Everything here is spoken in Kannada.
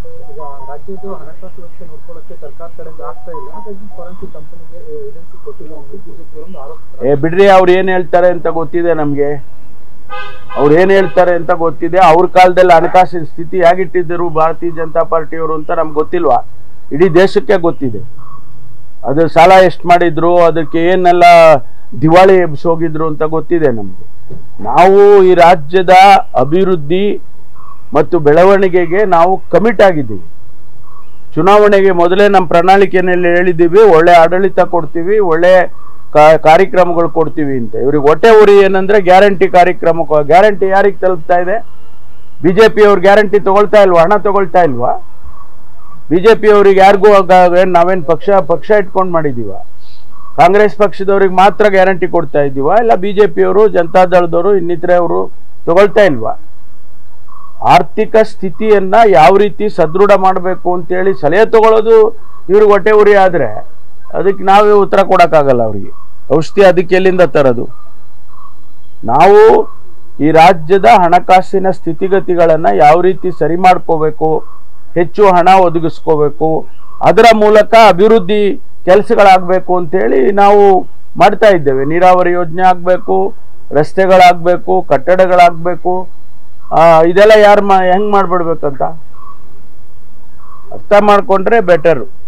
ಈಗ ರಾಜ್ಯದ ಹಣಕಾಸು ವ್ಯವಸ್ಥೆ ನೋಡ್ಕೊಳ್ಳೋಕೆ ಸರ್ಕಾರ ಕಡೆಯಿಂದ ಆಗ್ತಾ ಇಲ್ಲ ಹಾಗಾಗಿ ಫಾರೆನ್ಸಿಕ್ ಕಂಪನಿಗೆ ಏಜೆನ್ಸಿ ಕೊಟ್ಟಿಲ್ಲ ಅಂತ ಬಿಜೆಪಿ ಒಂದು ಆರೋಪ ಏ ಬಿಡ್ರಿ ಅವ್ರು ಏನ್ ಹೇಳ್ತಾರೆ ಅಂತ ಗೊತ್ತಿದೆ ನಮ್ಗೆ ಅವ್ರು ಏನ್ ಹೇಳ್ತಾರೆ ಅಂತ ಗೊತ್ತಿದೆ ಅವ್ರ ಕಾಲದಲ್ಲಿ ಹಣಕಾಸಿನ ಸ್ಥಿತಿ ಹೇಗಿಟ್ಟಿದ್ದರು ಭಾರತೀಯ ಜನತಾ ಪಾರ್ಟಿಯವರು ಅಂತ ನಮ್ಗೆ ಗೊತ್ತಿಲ್ವಾ ಇಡೀ ದೇಶಕ್ಕೆ ಗೊತ್ತಿದೆ ಅದು ಸಾಲ ಎಷ್ಟು ಮಾಡಿದ್ರು ಅದಕ್ಕೆ ಏನೆಲ್ಲ ದಿವಾಳಿ ಎಬ್ಸೋಗಿದ್ರು ಅಂತ ಗೊತ್ತಿದೆ ನಮ್ಗೆ ನಾವು ಈ ರಾಜ್ಯದ ಅಭಿವೃದ್ಧಿ ಮತ್ತು ಬೆಳವಣಿಗೆಗೆ ನಾವು ಕಮಿಟ್ ಆಗಿದ್ದೀವಿ ಚುನಾವಣೆಗೆ ಮೊದಲೇ ನಮ್ಮ ಪ್ರಣಾಳಿಕೆಯಲ್ಲಿ ಹೇಳಿದ್ದೀವಿ ಒಳ್ಳೆ ಆಡಳಿತ ಕೊಡ್ತೀವಿ ಒಳ್ಳೆ ಕಾ- ಕಾರ್ಯಕ್ರಮಗಳು ಕೊಡ್ತೀವಿ ಅಂತ ಇವ್ರಿಗೆ ಹೊಟ್ಟೆ ಉರಿ ಏನಂದ್ರೆ ಗ್ಯಾರಂಟಿ ಕಾರ್ಯಕ್ರಮ ಗ್ಯಾರಂಟಿ ಯಾರಿಗೆ ತಲುಪ್ತಾ ಇದೆ ಬಿಜೆಪಿ ಅವ್ರು ಗ್ಯಾರಂಟಿ ತಗೊಳ್ತಾ ಇಲ್ವಾ ಹಣ ತಗೊಳ್ತಾ ಇಲ್ವಾ ಬಿಜೆಪಿ ಅವ್ರಿಗೆ ಯಾರಿಗೂ ಏನ್ ನಾವೇನ್ ಪಕ್ಷ ಪಕ್ಷ ಇಟ್ಕೊಂಡು ಮಾಡಿದೀವ ಕಾಂಗ್ರೆಸ್ ಪಕ್ಷದವ್ರಿಗೆ ಮಾತ್ರ ಗ್ಯಾರಂಟಿ ಕೊಡ್ತಾ ಇದ್ದೀವ ಇಲ್ಲ ಬಿಜೆಪಿಯವರು ಜನತಾದಳದವರು ಇನ್ನಿತರೆ ಅವರು ತಗೊಳ್ತಾ ಇಲ್ವಾ ಆರ್ಥಿಕ ಸ್ಥಿತಿಯನ್ನ ಯಾವ ರೀತಿ ಸದೃಢ ಮಾಡಬೇಕು ಅಂತೇಳಿ ಸಲಹೆ ತಗೊಳ್ಳೋದು ಇವ್ರಿಗೆ ಹೊಟ್ಟೆ ಉರಿ ಆದ್ರೆ ಅದಕ್ಕೆ ನಾವೇ ಉತ್ತರ ಕೊಡಕ್ಕಾಗಲ್ಲ ಅವ್ರಿಗೆ ಔಷಧಿ ಅದಕ್ಕೆ ಎಲ್ಲಿಂದ ತರೋದು ನಾವು ಈ ರಾಜ್ಯದ ಹಣಕಾಸಿನ ಸ್ಥಿತಿಗತಿಗಳನ್ನ ಯಾವ ರೀತಿ ಸರಿ ಮಾಡ್ಕೋಬೇಕು ಹೆಚ್ಚು ಹಣ ಒದಗಿಸ್ಕೋಬೇಕು ಅದರ ಮೂಲಕ ಅಭಿವೃದ್ಧಿ ಕೆಲಸಗಳಾಗಬೇಕು ಅಂತೇಳಿ ನಾವು ಮಾಡ್ತಾ ಇದ್ದೇವೆ ನೀರಾವರಿ ಯೋಜನೆ ಆಗಬೇಕು ರಸ್ತೆಗಳಾಗಬೇಕು ಕಟ್ಟಡಗಳಾಗಬೇಕು ಇದೆಲ್ಲ ಯಾರು ಮಾ ಹೆಂಗ್ ಮಾಡ್ಬಿಡ್ಬೇಕಂತ ಅರ್ಥ ಮಾಡ್ಕೊಂಡ್ರೆ ಬೆಟರು